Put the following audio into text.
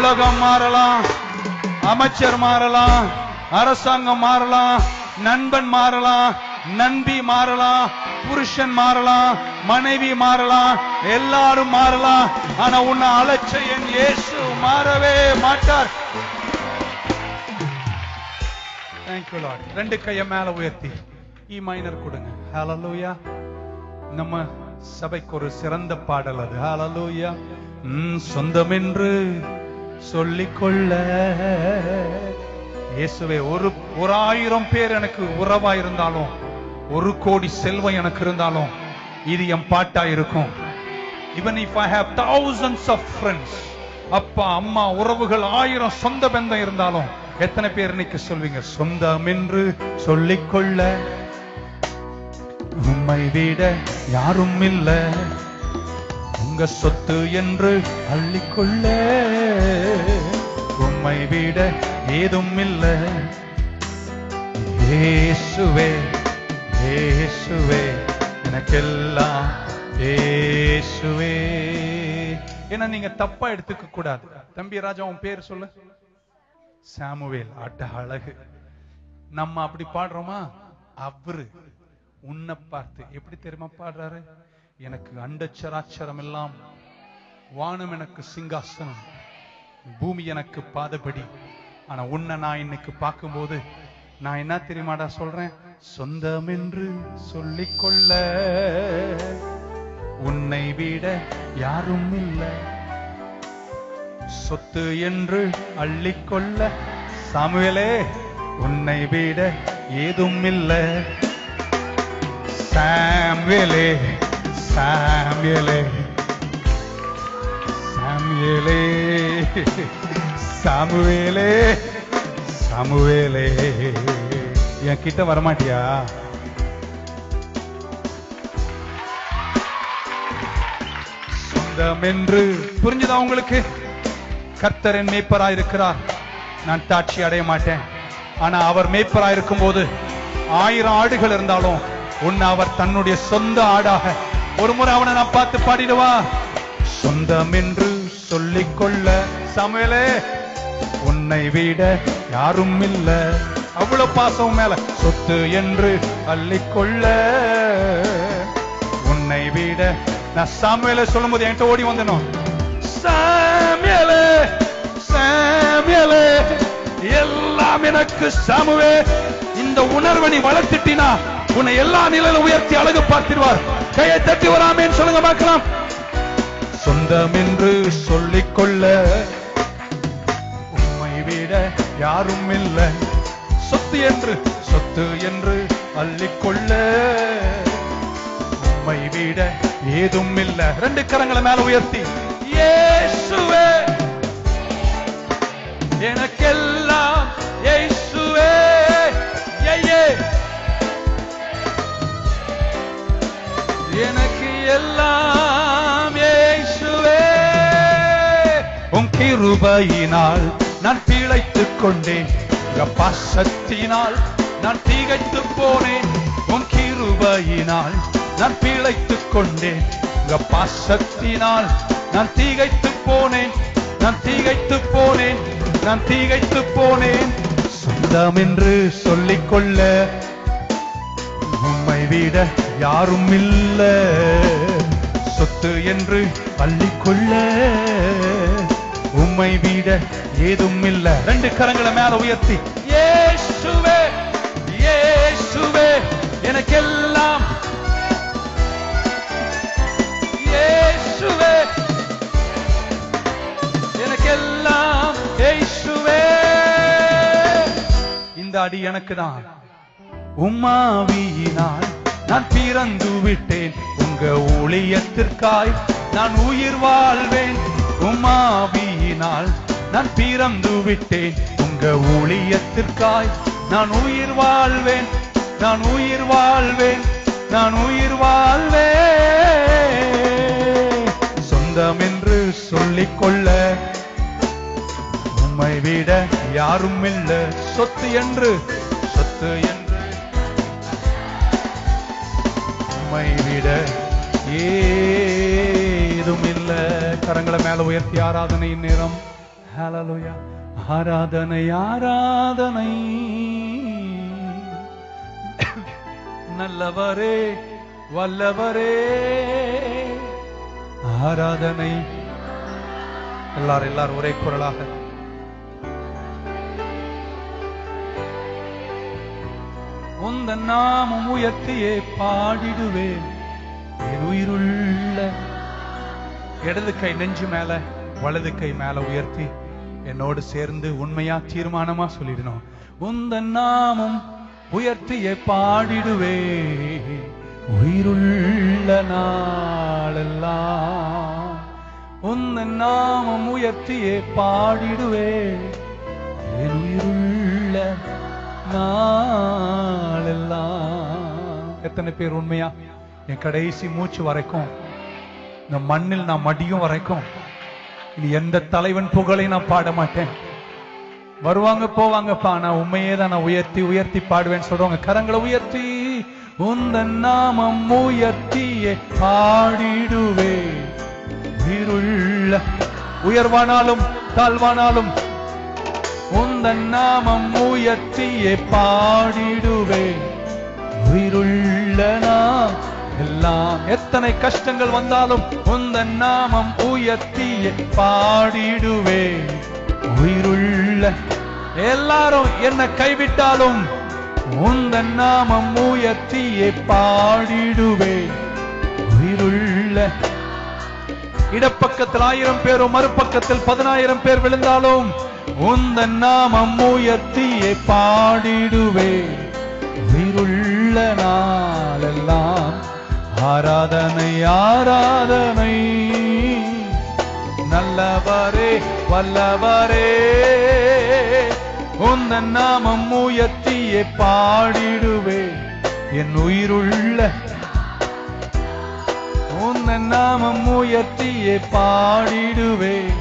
உலகம் மாறலாம் அமைச்சர் மாறலாம் அரசாங்கம் மாறலாம் நண்பன் மாறலாம் நண்பி மாறலாம் புருஷன் மாறலாம் மனைவி மாறலாம் எல்லாரும் மாறலாம் ஆனா உன்னை அழைச்ச என் இயேசு மாறவே மாட்டார் தேங்க்யூ லார்ட் ரெண்டு கைய மேல உயர்த்தி இ மைனர் கொடுங்க ஹalleluya நம்ம சபைக்கு ஒரு சிறந்த பாடல் அது ஹalleluya ம் சொந்தம் என்று சொல்லிக்கொள்ள இயேசுவே ஒரு ஒரு ஆயிரம் பேர் எனக்கு உறவா இருந்தாலும் ஒரு கோடி செல்வம் எனக்கு இருந்தாலும் இது என் பாட்டா இருக்கும் even if I have thousands of friends அப்பா அம்மா உறவுகள் ஆயிரம் சொந்த பந்தம் இருந்தாலும் எத்தனை பேர் இன்னைக்கு சொல்வீங்க சொந்தம் என்று சொல்லிக்கொள்ள உம்மை விட யாரும் இல்ல உங்க சொத்து என்று அள்ளிக்கொள்ள உம்மை விட ஏதும் இல்ல இயேசுவே இயேசுவே எனக்கெல்லாம் இயேசுவே ஏன்னா நீங்க தப்பா எடுத்துக்க கூடாது தம்பி ராஜா உன் பேர் சொல்லு சாமுவேல் அட்ட அழகு நம்ம அப்படி பாடுறோமா அவரு உன்னை பார்த்து எப்படி தெரியுமா பாடுறாரு எனக்கு அண்டச்சராச்சரம் எல்லாம் வானம் எனக்கு சிங்காசனம் பூமி எனக்கு பாதபடி ஆனா உன்னை நான் இன்னைக்கு பார்க்கும்போது நான் என்ன தெரியுமாடா சொல்றேன் சொந்தம் என்று சொல்லிக்கொள்ள உன்னை விட யாரும் இல்லை சொத்து என்று அள்ளிக்கொள்ள சாமுவேலே உன்னை விட ஏதும் இல்லை சாமுவேலே சாமுவேலே சாமுவேலே சாமுவேலே சாமுவேலே என் கிட்ட வரமாட்டியா சொந்தம் என்று புரிஞ்சுதா உங்களுக்கு கர்த்தர் என் மேய்ப்பராய் இருக்கிறார் நான் தாட்சி அடைய மாட்டேன் ஆனா அவர் மேய்ப்பராய் இருக்கும்போது ஆயிரம் ஆடுகள் இருந்தாலும் உன்னை அவர் தன்னுடைய சொந்த ஆடாக ஒரு முறை அவனை நான் பார்த்து பாடிடுவா சொந்தம் என்று சொல்லிக்கொள்ள சமையலே உன்னை விட யாரும் இல்ல அவ்வளவு பாசம் மேல சொத்து என்று அள்ளிக்கொள்ள உன்னை விட நான் சாமுவேல சொல்லும்போது என்கிட்ட ஓடி வந்தனும் சாமியலே சாமியலே எல்லாம் எனக்கு சாமுவே இந்த உணர்வை நீ வளர்த்துட்டினா உன்னை எல்லா நிலையில உயர்த்தி அழகு பார்த்திருவார் கையை தட்டி வராமேன்னு சொல்லுங்க பார்க்கலாம் சொந்தம் என்று சொல்லிக்கொள்ள உம்மை விட யாரும் இல்லை சொத்து என்று சொத்து என்று அள்ளிக்கொள்ள உம்மை விட ஏதும் இல்ல ரெண்டு கரங்களை மேல உயர்த்தி இயேசுவே எனக்கெல்லாம் இயேசுவே ஏயே எனக்கு எல்லாம் இயேசுவே உன் கிருபையினால் நான் பிழைத்துக் கொண்டேன் உங்க பாசத்தினால் நான் தீகைத்து போனேன் உன் கிருபையினால் நான் பிழைத்துக் கொண்டேன் உங்க பாசத்தினால் நான் தீகைத்து போனேன் நான் தீகைத்து போனேன் நான் தீகைத்து போனேன் சொந்தம் என்று சொல்லிக்கொள்ள உம்மை விட யாரும் இல்ல சொத்து என்று அள்ளிக்கொள்ள உம்மை விட ஏதும் இல்ல ரெண்டு கரங்களை மேல உயர்த்தி இயேசுவே இயேசுவே எனக்கெல்லாம் இயேசுவே எனக்கெல்லாம் இயேசுவே இந்த அடி எனக்கு தான் உம்மாவியினால் நான் பிறந்து விட்டேன் உங்க ஊழியத்திற்காய் நான் உயிர் வாழ்வேன் உம்மாவியினால் நான் பிறந்து விட்டேன் உங்க ஊழியத்திற்காய் நான் உயிர் வாழ்வேன் நான் உயிர் வாழ்வேன் நான் உயிர் வாழ்வேன் சொந்தம் என்று சொல்லிக்கொள்ள உம்மை விட யாரும் இல்ல சொத்து என்று சொத்து என்று உம்மை விட ஏதும் இல்ல கரங்களை மேல உயர்த்தி ஆராதனையின் நேரம் ஹalleluya ஆராதனை ஆராதனை நல்லவரே வல்லவரே ஆராதனை எல்லாரும் எல்லாரும் ஒரே குரலாக உந்தன் நாமம் உயர்த்தியே பாடிடுவேன் என் உயிருள்ள இடது கை நெஞ்சு மேல வலது கை மேல உயர்த்தி என்னோடு சேர்ந்து உண்மையா தீர்மானமா சொல்லிடணும் உந்தன் நாமம் உயர்த்தியே பாடிடுவே உயிருள்ள நாளெல்லாம் உந்தன் நாமம் உயர்த்தியே பாடிடுவே என் உயிருள்ள நாளெல்லாம் எத்தனை பேர் உண்மையா என் கடைசி மூச்சு வரைக்கும் இந்த மண்ணில் நான் மடியும் வரைக்கும் இனி எந்த தலைவன் புகழை நான் பாட மாட்டேன் வருவாங்க போவாங்கப்பா நான் உண்மையே தான் நான் உயர்த்தி உயர்த்தி பாடுவேன் சொல்றவங்க கரங்களை உயர்த்தி உந்தன் நாமம் உயர்த்தியே பாடிடுவே உயிருள்ள உயர்வானாலும் தாழ்வானாலும் உந்தன் நாமம் உயர்த்தியே பாடிடுவே உயிருள்ள நாம் எல்லாம் எத்தனை கஷ்டங்கள் வந்தாலும் உந்தன் நாமம் உயர்த்தியே பாடிடுவே உயிருள்ள எல்லாரும் என்ன கைவிட்டாலும் உந்தன் நாமம் உயர்த்தியே பாடிடுவே உயிருள்ள இடப்பக்கத்தில் ஆயிரம் பேரும் மறுபக்கத்தில் பதினாயிரம் பேர் விழுந்தாலும் உந்தன் நாமம் உயர்த்தியே பாடிடுவே உயிருள்ள நாளெல்லாம் ஆராதனை ஆராதனை நல்லவரே வல்லவரே உந்தன் நாமம் உயர்த்தியே பாடிடுவே என் உயிருள்ள உந்தன் நாமம் உயர்த்தியே பாடிடுவே